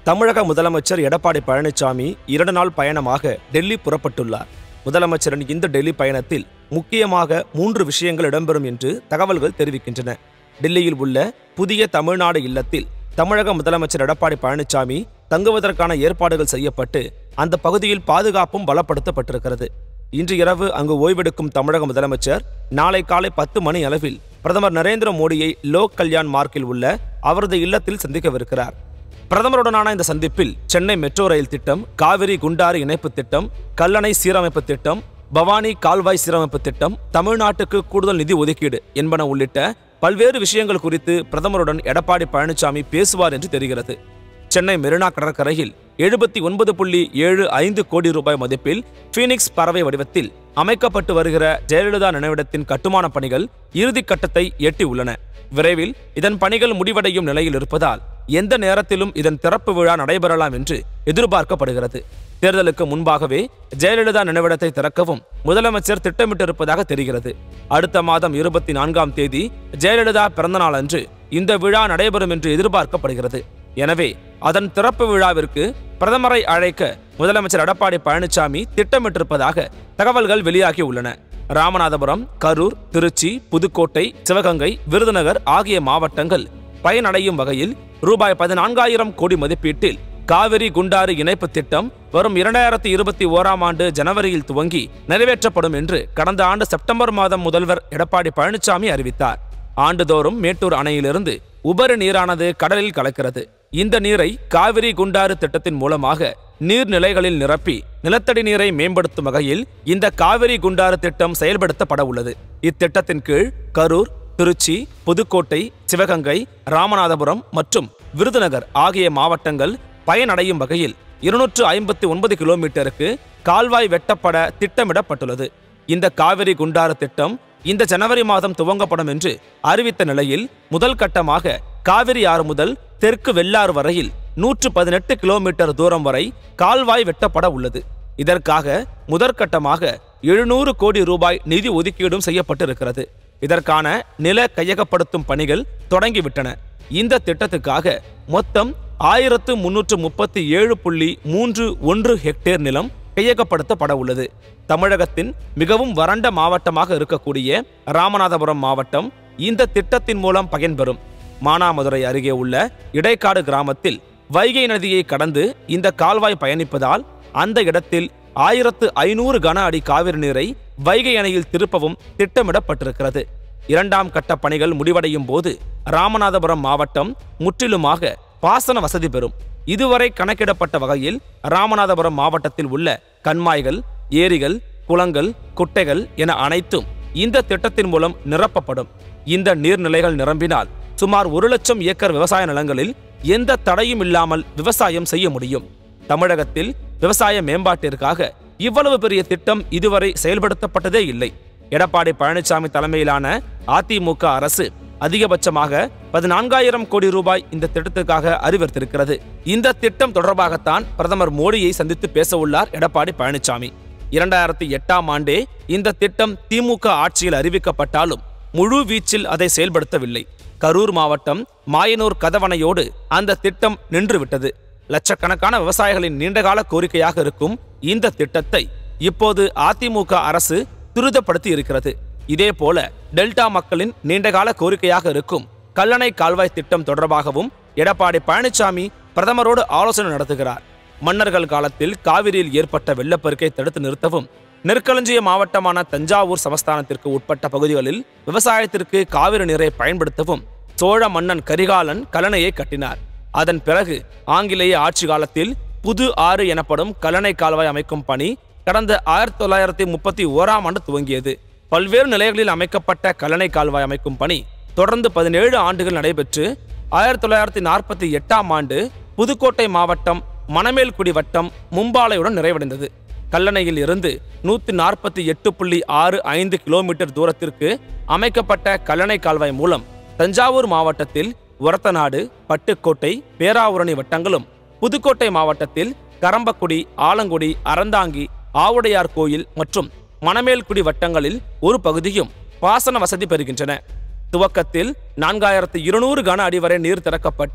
தமிழக முதலமைச்சர் எடப்பாடி பழனிசாமி இரண்டு நாள் பயணமாக டெல்லி புறப்பட்டுள்ளார் முதலமைச்சரின் இந்த டெல்லி பயணத்தில் முக்கியமாக மூன்று விஷயங்கள் இடம்பெறும் என்று தகவல்கள் தெரிவிக்கின்றன டெல்லியில் உள்ள புதிய தமிழ்நாடு இல்லத்தில் தமிழக முதலமைச்சர் எடப்பாடி பழனிசாமி தங்குவதற்கான ஏற்பாடுகள் செய்யப்பட்டு அந்த பகுதியில் பாதுகாப்பும் பலப்படுத்தப்பட்டிருக்கிறது இன்று இரவு அங்கு ஓய்வெடுக்கும் தமிழக முதலமைச்சர் நாளை காலை பத்து மணி அளவில் பிரதமர் நரேந்திர மோடியை லோக் கல்யாண் மார்க்கில் உள்ள அவரது இல்லத்தில் சந்திக்கவிருக்கிறார் பிரதமருடனான இந்த சந்திப்பில் சென்னை மெட்ரோ ரயில் திட்டம் காவிரி குண்டாறு இணைப்பு திட்டம் கல்லணை சீரமைப்பு திட்டம் பவானி கால்வாய் சீரமைப்பு திட்டம் தமிழ்நாட்டுக்கு கூடுதல் நிதி ஒதுக்கீடு என்பன உள்ளிட்ட பல்வேறு விஷயங்கள் குறித்து பிரதமருடன் எடப்பாடி பழனிசாமி பேசுவார் என்று தெரிகிறது சென்னை மெரினா கடற்கரையில் எழுபத்தி ஒன்பது புள்ளி ஏழு ஐந்து கோடி ரூபாய் மதிப்பில் ஃபீனிக்ஸ் பறவை வடிவத்தில் அமைக்கப்பட்டு வருகிற ஜெயலலிதா நினைவிடத்தின் கட்டுமான பணிகள் இறுதிக் கட்டத்தை எட்டியுள்ளன விரைவில் இதன் பணிகள் முடிவடையும் நிலையில் இருப்பதால் எந்த நேரத்திலும் இதன் திறப்பு விழா நடைபெறலாம் என்று எதிர்பார்க்கப்படுகிறது தேர்தலுக்கு முன்பாகவே ஜெயலலிதா நினைவிடத்தை திறக்கவும் முதலமைச்சர் திட்டமிட்டிருப்பதாக தெரிகிறது அடுத்த மாதம் இருபத்தி நான்காம் தேதி ஜெயலலிதா பிறந்தநாள் அன்று இந்த விழா நடைபெறும் என்று எதிர்பார்க்கப்படுகிறது எனவே அதன் திறப்பு விழாவிற்கு பிரதமரை அழைக்க முதலமைச்சர் எடப்பாடி பழனிசாமி திட்டமிட்டிருப்பதாக தகவல்கள் வெளியாகியுள்ளன ராமநாதபுரம் கரூர் திருச்சி புதுக்கோட்டை சிவகங்கை விருதுநகர் ஆகிய மாவட்டங்கள் பயனடையும் வகையில் ரூபாய் பதினான்காயிரம் கோடி மதிப்பீட்டில் காவிரி குண்டாறு இணைப்பு திட்டம் வரும் இரண்டாயிரத்தி இருபத்தி ஓராம் ஆண்டு ஜனவரியில் துவங்கி நிறைவேற்றப்படும் என்று கடந்த ஆண்டு செப்டம்பர் மாதம் முதல்வர் எடப்பாடி பழனிசாமி அறிவித்தார் ஆண்டுதோறும் மேட்டூர் அணையிலிருந்து உபரி நீரானது கடலில் கலக்கிறது இந்த நீரை காவிரி குண்டாறு திட்டத்தின் மூலமாக நீர்நிலைகளில் நிரப்பி நிலத்தடி நீரை மேம்படுத்தும் வகையில் இந்த காவிரி குண்டாறு திட்டம் செயல்படுத்தப்பட உள்ளது இத்திட்டத்தின் கீழ் கரூர் திருச்சி புதுக்கோட்டை சிவகங்கை ராமநாதபுரம் மற்றும் விருதுநகர் ஆகிய மாவட்டங்கள் பயனடையும் வகையில் இருநூற்று ஐம்பத்தி ஒன்பது கிலோமீட்டருக்கு கால்வாய் வெட்டப்பட திட்டமிடப்பட்டுள்ளது இந்த காவிரி குண்டாறு திட்டம் இந்த ஜனவரி மாதம் துவங்கப்படும் என்று அறிவித்த நிலையில் முதல் கட்டமாக காவிரி ஆறு முதல் தெற்கு வெள்ளாறு வரையில் நூற்று பதினெட்டு கிலோமீட்டர் தூரம் வரை கால்வாய் வெட்டப்பட உள்ளது இதற்காக முதற்கட்டமாக எழுநூறு கோடி ரூபாய் நிதி ஒதுக்கீடும் செய்யப்பட்டிருக்கிறது இதற்கான நில கையகப்படுத்தும் பணிகள் தொடங்கிவிட்டன இந்த திட்டத்துக்காக மொத்தம் ஆயிரத்து முன்னூற்று முப்பத்தி ஏழு புள்ளி மூன்று ஒன்று ஹெக்டேர் நிலம் கையகப்படுத்தப்பட உள்ளது தமிழகத்தின் மிகவும் வறண்ட மாவட்டமாக இருக்கக்கூடிய ராமநாதபுரம் மாவட்டம் இந்த திட்டத்தின் மூலம் பயன்பெறும் மானாமதுரை அருகே உள்ள இடைக்காடு கிராமத்தில் வைகை நதியை கடந்து இந்த கால்வாய் பயணிப்பதால் அந்த இடத்தில் ஆயிரத்து ஐநூறு கன அடி காவிரி நீரை வைகை அணையில் திருப்பவும் திட்டமிடப்பட்டிருக்கிறது இரண்டாம் கட்ட பணிகள் முடிவடையும் போது ராமநாதபுரம் மாவட்டம் முற்றிலுமாக பாசன வசதி பெறும் இதுவரை கணக்கிடப்பட்ட வகையில் ராமநாதபுரம் மாவட்டத்தில் உள்ள கண்மாய்கள் ஏரிகள் குளங்கள் குட்டைகள் என அனைத்தும் இந்த திட்டத்தின் மூலம் நிரப்பப்படும் இந்த நீர்நிலைகள் நிரம்பினால் சுமார் ஒரு லட்சம் ஏக்கர் விவசாய நிலங்களில் எந்த தடையும் இல்லாமல் விவசாயம் செய்ய முடியும் தமிழகத்தில் விவசாய மேம்பாட்டிற்காக இவ்வளவு பெரிய திட்டம் இதுவரை செயல்படுத்தப்பட்டதே இல்லை எடப்பாடி பழனிசாமி தலைமையிலான அதிமுக அரசு அதிகபட்சமாக பதினான்காயிரம் கோடி ரூபாய் இந்த திட்டத்துக்காக அறிவித்திருக்கிறது இந்த திட்டம் தொடர்பாகத்தான் பிரதமர் மோடியை சந்தித்து பேச உள்ளார் எடப்பாடி பழனிசாமி இரண்டாயிரத்தி எட்டாம் ஆண்டே இந்த திட்டம் திமுக ஆட்சியில் அறிவிக்கப்பட்டாலும் முழு வீச்சில் அதை செயல்படுத்தவில்லை கரூர் மாவட்டம் மாயனூர் கதவணையோடு அந்த திட்டம் நின்றுவிட்டது லட்சக்கணக்கான விவசாயிகளின் நீண்டகால கோரிக்கையாக இருக்கும் இந்த திட்டத்தை இப்போது அதிமுக அரசு துரிதப்படுத்தி இருக்கிறது இதே போல டெல்டா மக்களின் நீண்டகால கோரிக்கையாக இருக்கும் கல்லணை கால்வாய் திட்டம் தொடர்பாகவும் எடப்பாடி பழனிசாமி பிரதமரோடு ஆலோசனை நடத்துகிறார் மன்னர்கள் காலத்தில் காவிரியில் ஏற்பட்ட வெள்ளப்பெருக்கை தடுத்து நிறுத்தவும் நெற்களஞ்சிய மாவட்டமான தஞ்சாவூர் சமஸ்தானத்திற்கு உட்பட்ட பகுதிகளில் விவசாயத்திற்கு காவிரி நீரை பயன்படுத்தவும் சோழ மன்னன் கரிகாலன் கல்லணையை கட்டினார் அதன் பிறகு ஆங்கிலேய ஆட்சி காலத்தில் புது ஆறு எனப்படும் கல்லணை கால்வாய் அமைக்கும் பணி கடந்த ஆயிரத்தி தொள்ளாயிரத்தி முப்பத்தி ஓராம் ஆண்டு துவங்கியது பல்வேறு நிலையங்களில் அமைக்கப்பட்ட கல்லணை கால்வாய் அமைக்கும் பணி தொடர்ந்து பதினேழு ஆண்டுகள் நடைபெற்று ஆயிரத்தி தொள்ளாயிரத்தி நாற்பத்தி எட்டாம் ஆண்டு புதுக்கோட்டை மாவட்டம் மணமேல்குடி வட்டம் மும்பாலையுடன் நிறைவடைந்தது கல்லணையில் இருந்து நூத்தி நாற்பத்தி எட்டு புள்ளி ஆறு ஐந்து கிலோமீட்டர் தூரத்திற்கு அமைக்கப்பட்ட கல்லணை கால்வாய் மூலம் தஞ்சாவூர் மாவட்டத்தில் ஒரத்தநாடு பட்டுக்கோட்டை பேராவூரணி வட்டங்களும் புதுக்கோட்டை மாவட்டத்தில் கரம்பக்குடி ஆலங்குடி அறந்தாங்கி ஆவுடையார் கோயில் மற்றும் மணமேல்குடி வட்டங்களில் ஒரு பகுதியும் பாசன வசதி பெறுகின்றன துவக்கத்தில் நான்காயிரத்து இருநூறு கன அடி வரை நீர் திறக்கப்பட்டு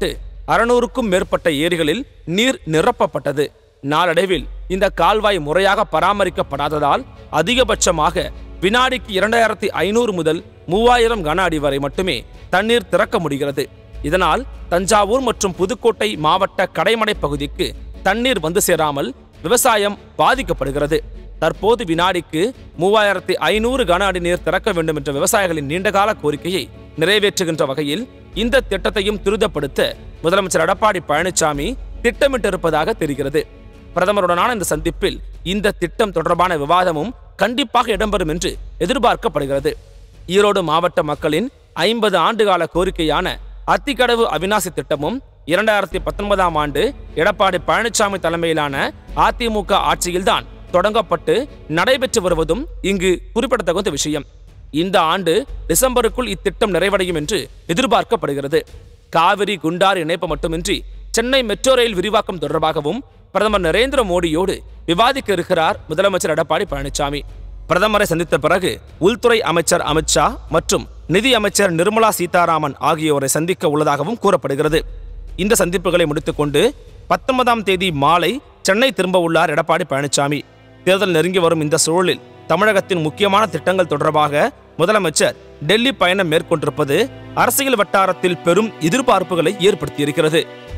அறுநூறுக்கும் மேற்பட்ட ஏரிகளில் நீர் நிரப்பப்பட்டது நாளடைவில் இந்த கால்வாய் முறையாக பராமரிக்கப்படாததால் அதிகபட்சமாக வினாடிக்கு இரண்டாயிரத்தி ஐநூறு முதல் மூவாயிரம் கன அடி வரை மட்டுமே தண்ணீர் திறக்க முடிகிறது இதனால் தஞ்சாவூர் மற்றும் புதுக்கோட்டை மாவட்ட கடைமடை பகுதிக்கு தண்ணீர் வந்து சேராமல் விவசாயம் பாதிக்கப்படுகிறது தற்போது வினாடிக்கு மூவாயிரத்தி ஐநூறு கன அடி நீர் திறக்க வேண்டும் என்ற விவசாயிகளின் நீண்டகால கோரிக்கையை நிறைவேற்றுகின்ற வகையில் இந்த திட்டத்தையும் துரிதப்படுத்த முதலமைச்சர் எடப்பாடி பழனிசாமி திட்டமிட்டிருப்பதாக தெரிகிறது பிரதமருடனான இந்த சந்திப்பில் இந்த திட்டம் தொடர்பான விவாதமும் கண்டிப்பாக இடம்பெறும் என்று எதிர்பார்க்கப்படுகிறது ஈரோடு மாவட்ட மக்களின் ஐம்பது ஆண்டுகால கோரிக்கையான அத்திக்கடவு அவிநாசி திட்டமும் இரண்டாயிரத்தி பத்தொன்பதாம் ஆண்டு எடப்பாடி பழனிசாமி தலைமையிலான அதிமுக ஆட்சியில்தான் தொடங்கப்பட்டு நடைபெற்று வருவதும் இங்கு குறிப்பிடத்தகுந்த விஷயம் இந்த ஆண்டு டிசம்பருக்குள் இத்திட்டம் நிறைவடையும் என்று எதிர்பார்க்கப்படுகிறது காவிரி குண்டாறு இணைப்பு மட்டுமின்றி சென்னை மெட்ரோ ரயில் விரிவாக்கம் தொடர்பாகவும் பிரதமர் நரேந்திர மோடியோடு விவாதிக்க இருக்கிறார் முதலமைச்சர் எடப்பாடி பழனிசாமி பிரதமரை சந்தித்த பிறகு உள்துறை அமைச்சர் அமித்ஷா மற்றும் நிதி அமைச்சர் நிர்மலா சீதாராமன் ஆகியோரை சந்திக்க உள்ளதாகவும் கூறப்படுகிறது இந்த சந்திப்புகளை முடித்துக்கொண்டு பத்தொன்பதாம் தேதி மாலை சென்னை திரும்ப உள்ளார் எடப்பாடி பழனிசாமி தேர்தல் நெருங்கி வரும் இந்த சூழலில் தமிழகத்தின் முக்கியமான திட்டங்கள் தொடர்பாக முதலமைச்சர் டெல்லி பயணம் மேற்கொண்டிருப்பது அரசியல் வட்டாரத்தில் பெரும் எதிர்பார்ப்புகளை ஏற்படுத்தியிருக்கிறது